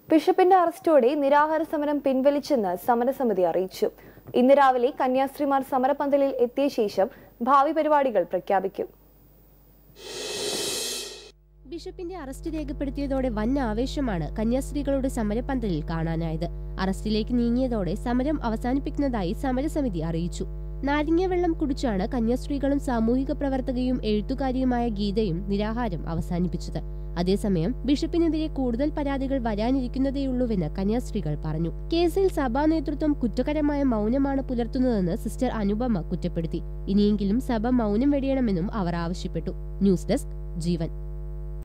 ബിഷപ്പിന്റെ അറസ്റ്റോടെ നിരാഹാര സമരം പിൻവലിച്ചെന്ന് സമരസമിതി അറിയിച്ചു ഇന്ന് രാവിലെ കന്യാസ്ത്രീമാർ സമരപന്തലിൽ എത്തിയ ശേഷം ഭാവി പരിപാടികൾ പ്രഖ്യാപിക്കും ബിഷപ്പിന്റെ അറസ്റ്റ് രേഖപ്പെടുത്തിയതോടെ വൻ ആവേശമാണ് കന്യാസ്ത്രീകളുടെ സമരപന്തലിൽ കാണാനായത് അറസ്റ്റിലേക്ക് നീങ്ങിയതോടെ സമരം അവസാനിപ്പിക്കുന്നതായി സമരസമിതി അറിയിച്ചു നാരങ്ങ വെള്ളം കുടിച്ചാണ് കന്യാസ്ത്രീകളും സാമൂഹിക പ്രവർത്തകയും എഴുത്തുകാരിയുമായ ഗീതയും നിരാഹാരം അവസാനിപ്പിച്ചത് അതേസമയം ബിഷപ്പിനെതിരെ കൂടുതൽ പരാതികൾ വരാനിരിക്കുന്നതേയുള്ളൂവെന്ന് കന്യാസ്ത്രീകൾ പറഞ്ഞു കേസിൽ സഭാ നേതൃത്വം കുറ്റകരമായ മൗനമാണ് പുലർത്തുന്നതെന്ന് സിസ്റ്റർ അനുപമ കുറ്റപ്പെടുത്തി ഇനിയെങ്കിലും സഭ മൗനം വെടിയണമെന്നും അവർ ആവശ്യപ്പെട്ടു ന്യൂസ് ഡെസ്ക് ജീവൻ